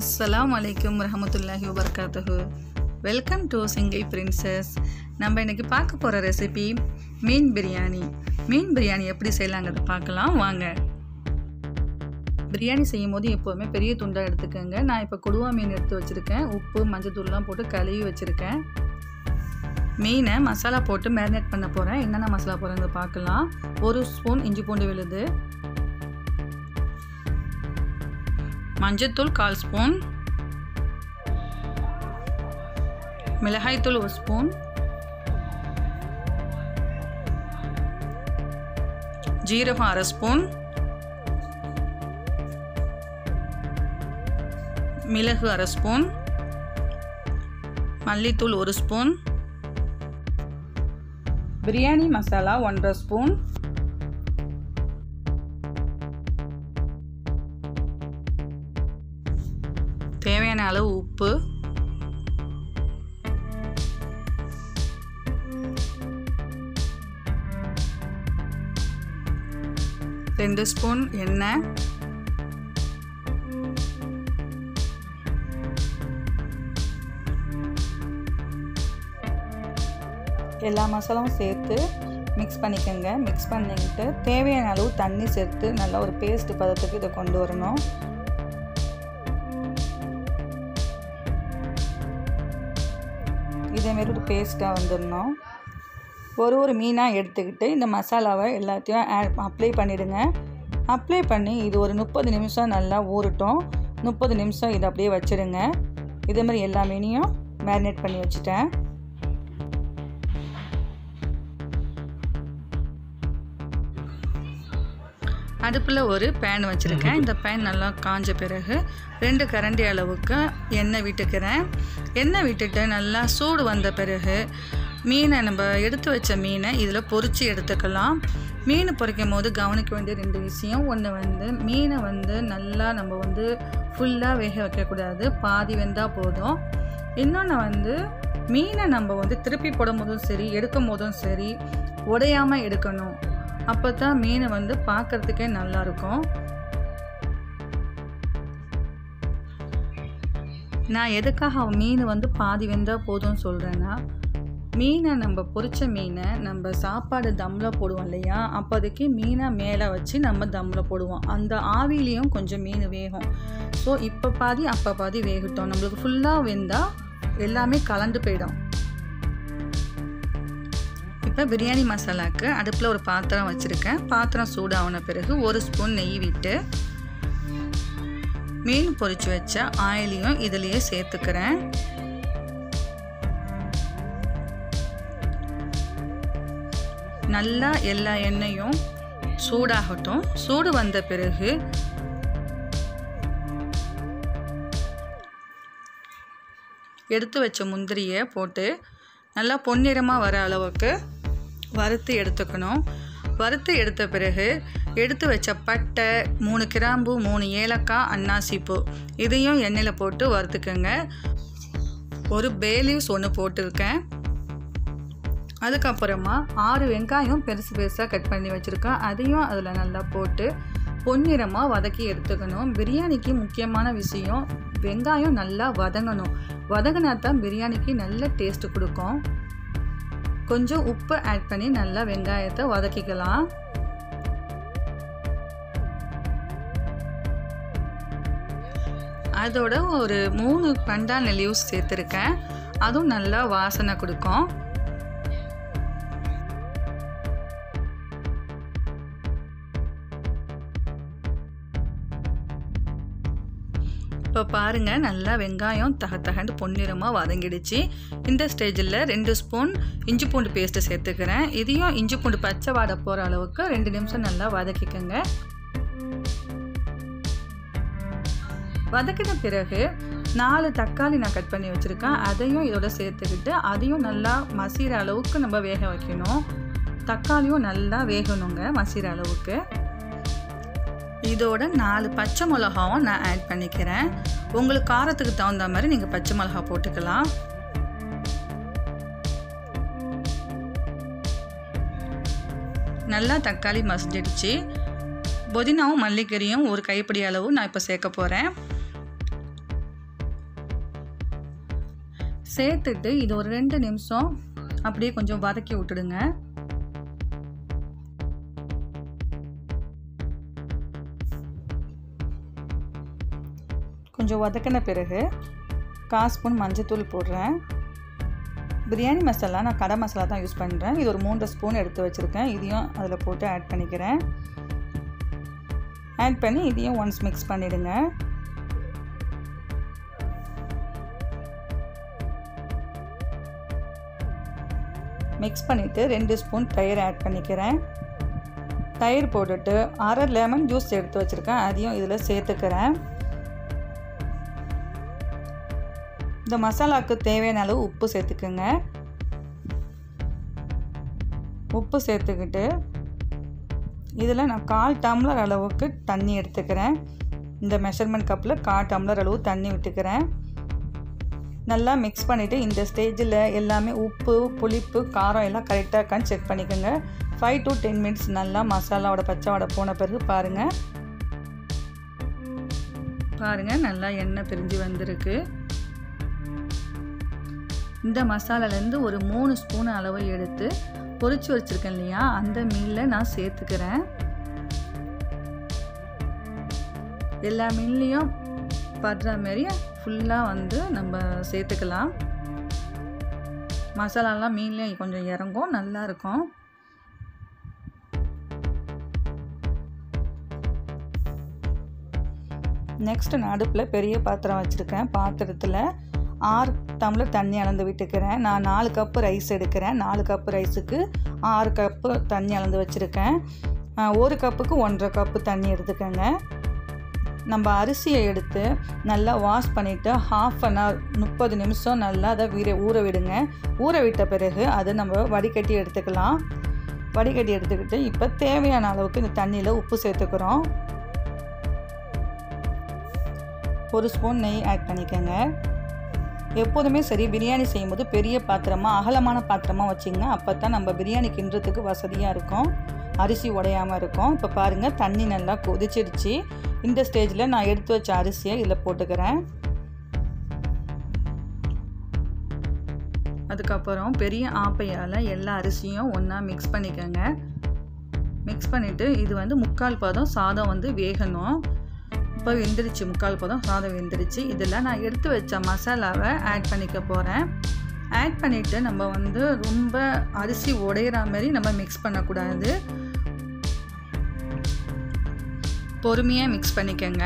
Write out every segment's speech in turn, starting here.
அஸ்ஸலாமு அலைக்கும் வரஹமத்துல்லாஹி வபர்காத்துஹு வெல்கம் டு சிங்கை பிரின்சஸ் நம்ம இன்னைக்கு பார்க்க போகிற ரெசிபி மீன் பிரியாணி மீன் பிரியாணி எப்படி செய்யலாங்கிறத பார்க்கலாம் வாங்க பிரியாணி செய்யும் போது எப்போவுமே பெரிய துண்டாக எடுத்துக்கோங்க நான் இப்போ கொடுவா மீன் எடுத்து வச்சுருக்கேன் உப்பு மஞ்சத்தூள்லாம் போட்டு கழுவி வச்சுருக்கேன் மீனை மசாலா போட்டு மேரினேட் பண்ண போகிறேன் என்னென்ன மசாலா போடுறது பார்க்கலாம் ஒரு ஸ்பூன் இஞ்சி பூண்டு விழுது மஞ்சத்தூள் கால் ஸ்பூன் மிளகாய்த்தூள் ஒரு ஸ்பூன் ஜீரகம் அரை ஸ்பூன் மிளகு அரை ஸ்பூன் மல்லித்தூள் ஒரு ஸ்பூன் பிரியாணி மசாலா ஒன்றரை ஸ்பூன் தேவையான அளவு உப்பு ரெண்டு ஸ்பூன் எண்ணெய் எல்லா மசாலாவும் சேர்த்து மிக்ஸ் பண்ணிக்கோங்க மிக்ஸ் பண்ணிக்கிட்டு தேவையான அளவு தண்ணி சேர்த்து நல்லா ஒரு பேஸ்ட் பதத்துக்கு இதை கொண்டு வரணும் இதேமாரி ஒரு பேஸ்ட்டாக வந்துடணும் ஒரு ஒரு மீனாக எடுத்துக்கிட்டு இந்த மசாலாவை எல்லாத்தையும் ஆட் அப்ளை பண்ணிவிடுங்க அப்ளை பண்ணி இது ஒரு முப்பது நிமிஷம் நல்லா ஊறட்டும் முப்பது நிமிஷம் இதை அப்படியே வச்சுடுங்க இதே மாதிரி எல்லா மீனையும் மேரினேட் பண்ணி வச்சுட்டேன் அடுப்பில் ஒரு பேன் வச்சுருக்கேன் இந்த பேன் நல்லா காஞ்ச பிறகு ரெண்டு கரண்டி அளவுக்கு எண்ணெய் விட்டுக்கிறேன் எண்ணெய் விட்டுட்டு நல்லா சூடு வந்த பிறகு மீனை நம்ம எடுத்து வச்ச மீனை இதில் பொறிச்சு எடுத்துக்கலாம் மீன் பொறிக்கும் போது கவனிக்க வேண்டிய ரெண்டு விஷயம் ஒன்று வந்து மீனை வந்து நல்லா நம்ம வந்து ஃபுல்லாக வேக வைக்கக்கூடாது பாதி வெந்தால் போதும் இன்னொன்று வந்து மீனை நம்ம வந்து திருப்பி போடும் போதும் சரி எடுக்கும் போதும் சரி உடையாமல் எடுக்கணும் அப்போ தான் மீன் வந்து பார்க்குறதுக்கே நல்லாயிருக்கும் நான் எதுக்காக மீன் வந்து பாதி வெந்தால் போதும்னு சொல்கிறேன்னா மீனை நம்ம பொரிச்ச மீனை நம்ம சாப்பாடு தம்மில் போடுவோம் இல்லையா அப்போதைக்கு மீனை மேலே வச்சு நம்ம தம்மில் போடுவோம் அந்த ஆவிலையும் கொஞ்சம் மீன் வேகும் ஸோ இப்போ பாதி அப்போ பாதி வேகட்டும் நம்மளுக்கு ஃபுல்லாக வெந்தால் எல்லாமே கலந்து போயிடும் இப்போ பிரியாணி மசாலாவுக்கு அடுப்பில் ஒரு பாத்திரம் வச்சுருக்கேன் பாத்திரம் சூடான பிறகு ஒரு ஸ்பூன் நெய் விட்டு மீன் பொரிச்சு வச்ச ஆயிலையும் இதுலேயே சேர்த்துக்கிறேன் நல்லா எல்லா எண்ணெயும் சூடாகட்டும் சூடு வந்த பிறகு எடுத்து வச்ச முந்திரியை போட்டு நல்லா பொன்னிறமாக வர அளவுக்கு வறுத்து எடுத்துக்கணும் வறுத்து எடுத்த பிறகு எடுத்து வச்ச பட்டை மூணு கிராம்பு மூணு ஏலக்காய் அன்னாசிப்பூ இதையும் எண்ணெயில் போட்டு வறுத்துக்கோங்க ஒரு பேலீவ்ஸ் ஒன்று போட்டிருக்கேன் அதுக்கப்புறமா ஆறு வெங்காயம் பெருசு பெருசாக கட் பண்ணி வச்சுருக்கேன் அதையும் அதில் நல்லா போட்டு பொன்னிறமாக வதக்கி எடுத்துக்கணும் பிரியாணிக்கு முக்கியமான விஷயம் வெங்காயம் நல்லா வதங்கணும் வதங்கினா தான் பிரியாணிக்கு நல்ல டேஸ்ட்டு கொடுக்கும் கொஞ்சம் உப்பு ஆட் பண்ணி நல்லா வெங்காயத்தை வதக்கிக்கலாம் அதோட ஒரு மூணு பண்டான லீவ்ஸ் சேர்த்துருக்கேன் அதுவும் நல்லா வாசனை கொடுக்கும் இப்போ பாருங்கள் நல்லா வெங்காயம் தக தகண்டு பொன்னிறமாக வதங்கிடுச்சு இந்த ஸ்டேஜில் ரெண்டு ஸ்பூன் இஞ்சி பூண்டு பேஸ்ட்டு சேர்த்துக்கிறேன் இதையும் இஞ்சி பூண்டு பச்சை வாடை போகிற அளவுக்கு ரெண்டு நிமிஷம் நல்லா வதக்கிக்கோங்க வதக்கின பிறகு நாலு தக்காளி நான் கட் பண்ணி வச்சுருக்கேன் அதையும் இதோட சேர்த்துக்கிட்டு அதையும் நல்லா மசிகிற அளவுக்கு நம்ம வேக வைக்கணும் தக்காளியும் நல்லா வேகணுங்க மசிகிற அளவுக்கு இதோட நாலு பச்சை மிளகாவும் நான் ஆட் பண்ணிக்கிறேன் உங்களுக்கு காரத்துக்கு தகுந்த மாதிரி நீங்கள் பச்சை மிளகா போட்டுக்கலாம் நல்லா தக்காளி மசிஞ்சிடுச்சு புதினாவும் மல்லிக்கறியும் ஒரு கைப்பிடி அளவு நான் இப்போ சேர்க்க போகிறேன் சேர்த்துட்டு இது ஒரு ரெண்டு நிமிஷம் அப்படியே கொஞ்சம் வதக்கி விட்டுடுங்க கொஞ்சம் வதக்கின பிறகு கால் ஸ்பூன் மஞ்சத்தூள் போடுறேன் பிரியாணி மசாலா நான் கடை மசாலா தான் யூஸ் பண்ணுறேன் இது ஒரு மூன்று ஸ்பூன் எடுத்து வச்சுருக்கேன் இதையும் அதில் போட்டு ஆட் பண்ணிக்கிறேன் ஆட் பண்ணி இதையும் ஒன்ஸ் மிக்ஸ் பண்ணிவிடுங்க மிக்ஸ் பண்ணிவிட்டு ரெண்டு ஸ்பூன் தயிர் ஆட் பண்ணிக்கிறேன் தயிர் போட்டுட்டு அரை லெமன் ஜூஸ் எடுத்து வச்சுருக்கேன் அதையும் இதில் சேர்த்துக்கிறேன் இந்த மசாலாவுக்கு தேவையான அளவு உப்பு சேர்த்துக்குங்க உப்பு சேர்த்துக்கிட்டு இதில் நான் கால் டம்ளர் அளவுக்கு தண்ணி எடுத்துக்கிறேன் இந்த மெஷர்மெண்ட் கப்பில் கால் டம்ளர் அளவு தண்ணி விட்டுக்கிறேன் நல்லா மிக்ஸ் பண்ணிவிட்டு இந்த ஸ்டேஜில் எல்லாமே உப்பு புளிப்பு காரம் எல்லாம் கரெக்டாக இருக்கான்னு செக் பண்ணிக்கோங்க ஃபைவ் டு டென் மினிட்ஸ் நல்லா மசாலாவோட பச்சை வடை போன பிறகு பாருங்கள் பாருங்கள் நல்லா எண்ணெய் பிரிஞ்சு வந்திருக்கு இந்த மசாலாலேருந்து ஒரு மூணு ஸ்பூன் அளவு எடுத்து பொரிச்சு வச்சுருக்கேன் இல்லையா அந்த மீனில் நான் சேர்த்துக்கிறேன் எல்லா மீன்லேயும் படுற மாரி ஃபுல்லாக வந்து நம்ம சேர்த்துக்கலாம் மசாலாலாம் மீன்லேயும் கொஞ்சம் இறங்கும் நல்லாயிருக்கும் நெக்ஸ்ட் நான் அடுப்பில் பெரிய பாத்திரம் வச்சுருக்கேன் பாத்திரத்தில் ஆறு டம்ளர் தண்ணி அளந்து விட்டுக்கிறேன் நான் நாலு கப்பு ரைஸ் எடுக்கிறேன் நாலு கப்பு ரைஸுக்கு ஆறு கப்பு தண்ணி அளந்து வச்சுருக்கேன் ஒரு கப்புக்கு ஒன்றரை கப்பு தண்ணி எடுத்துக்கோங்க நம்ம அரிசியை எடுத்து நல்லா வாஷ் பண்ணிவிட்டு ஹாஃப் அன் ஹவர் முப்பது நிமிஷம் நல்லா அதை வீர ஊற விடுங்க ஊற விட்ட பிறகு அதை நம்ம வடிகட்டி எடுத்துக்கலாம் வடிகட்டி எடுத்துக்கிட்டு இப்போ தேவையான அளவுக்கு இந்த தண்ணியில் உப்பு சேர்த்துக்கிறோம் ஒரு ஸ்பூன் நெய் ஆட் பண்ணிக்கோங்க எப்போதுமே சரி பிரியாணி செய்யும்போது பெரிய பாத்திரமாக அகலமான பாத்திரமாக வச்சிங்க அப்போ தான் நம்ம பிரியாணி கிண்டுறதுக்கு வசதியாக இருக்கும் அரிசி உடையாமல் இருக்கும் இப்போ பாருங்கள் தண்ணி நல்லா கொதிச்சிடுச்சு இந்த ஸ்டேஜில் நான் எடுத்து வச்ச அரிசியை இதில் போட்டுக்கிறேன் அதுக்கப்புறம் பெரிய ஆப்பையால் எல்லா அரிசியும் ஒன்றா மிக்ஸ் பண்ணிக்கோங்க மிக்ஸ் பண்ணிவிட்டு இது வந்து முக்கால் பதம் சாதம் வந்து வேகணும் இப்போ வெந்துருச்சு முக்கால் பதம் சாதம் வெந்துருச்சு இதில் நான் எடுத்து வச்ச மசாலாவை ஆட் பண்ணிக்க போகிறேன் ஆட் பண்ணிவிட்டு நம்ம வந்து ரொம்ப அரிசி உடையிற மாதிரி நம்ம மிக்ஸ் பண்ணக்கூடாது பொறுமையாக மிக்ஸ் பண்ணிக்கோங்க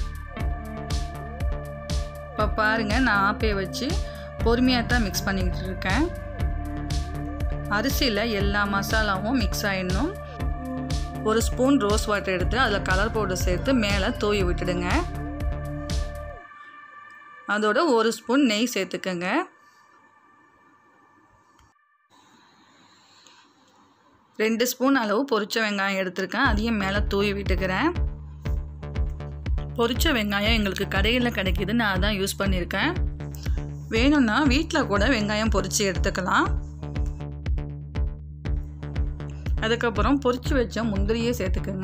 இப்போ பாருங்கள் நான் ஆப்பையை வச்சு பொறுமையாக தான் மிக்ஸ் பண்ணிக்கிட்டு இருக்கேன் அரிசியில் எல்லா மசாலாவும் மிக்ஸ் ஆகிடணும் ஒரு ஸ்பூன் ரோஸ் வாட்டர் எடுத்து அதில் கலர் பவுடர் சேர்த்து மேலே தூவி விட்டுடுங்க அதோட ஒரு ஸ்பூன் நெய் சேர்த்துக்கங்க ரெண்டு ஸ்பூன் அளவு பொரிச்ச வெங்காயம் எடுத்திருக்கேன் அதையும் மேலே தூவி விட்டுக்கிறேன் பொரிச்ச வெங்காயம் எங்களுக்கு கடையில் கிடைக்கிது நான் அதான் யூஸ் பண்ணியிருக்கேன் வேணும்னா வீட்டில் கூட வெங்காயம் பொரித்து எடுத்துக்கலாம் அதுக்கப்புறம் பொரிச்சு வச்ச முந்திரியே சேர்த்துக்குங்க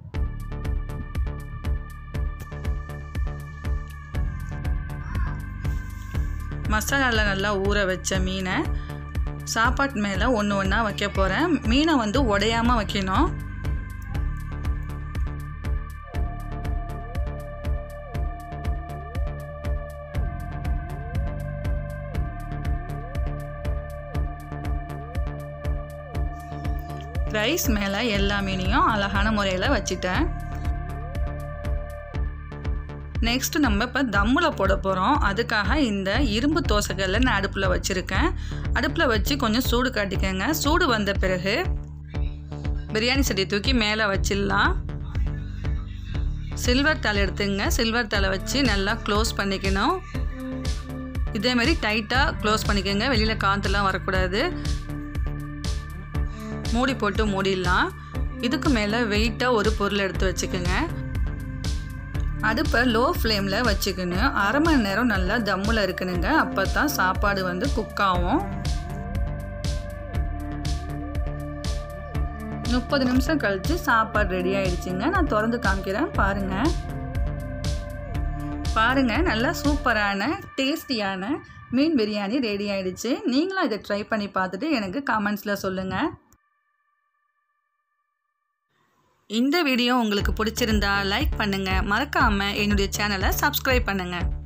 மசாலாவில் நல்லா ஊற வச்ச மீனை சாப்பாட்டு மேலே ஒன்று ஒன்றா வைக்க போகிறேன் மீனை வந்து உடையாமல் வைக்கணும் ரைஸ் மேலே எல்லா மீனையும் அழகான முறையில் வச்சுட்டேன் நெக்ஸ்ட் நம்ம இப்போ தம்மில் போட போகிறோம் அதுக்காக இந்த இரும்பு தோசைகளில் நான் அடுப்பில் வச்சுருக்கேன் அடுப்பில் வச்சு கொஞ்சம் சூடு காட்டிக்கங்க சூடு வந்த பிறகு பிரியாணி சட்டி தூக்கி மேலே வச்சிடலாம் சில்வர் தாள் எடுத்துங்க சில்வர் தாளை வச்சு நல்லா க்ளோஸ் பண்ணிக்கணும் இதேமாரி டைட்டாக க்ளோஸ் பண்ணிக்கோங்க வெளியில் காற்றுலாம் வரக்கூடாது மூடி போட்டு மூடிடலாம் இதுக்கு மேலே வெயிட்டாக ஒரு பொருள் எடுத்து வச்சுக்கோங்க அடுப்பை லோ ஃப்ளேமில் வச்சுக்கணும் அரை மணி நேரம் நல்லா தம்மில் இருக்கணுங்க அப்போ தான் சாப்பாடு வந்து குக் ஆகும் முப்பது நிமிஷம் கழித்து சாப்பாடு ரெடி ஆயிடுச்சுங்க நான் திறந்து காமிக்கிறேன் பாருங்கள் பாருங்கள் நல்லா சூப்பரான டேஸ்டியான மீன் பிரியாணி ரெடி ஆயிடுச்சு நீங்களும் இதை ட்ரை பண்ணி பார்த்துட்டு எனக்கு கமெண்ட்ஸில் சொல்லுங்கள் இந்த வீடியோ உங்களுக்கு பிடிச்சிருந்தா லைக் பண்ணுங்கள் மறக்காமல் என்னுடைய சேனலை சப்ஸ்கிரைப் பண்ணுங்கள்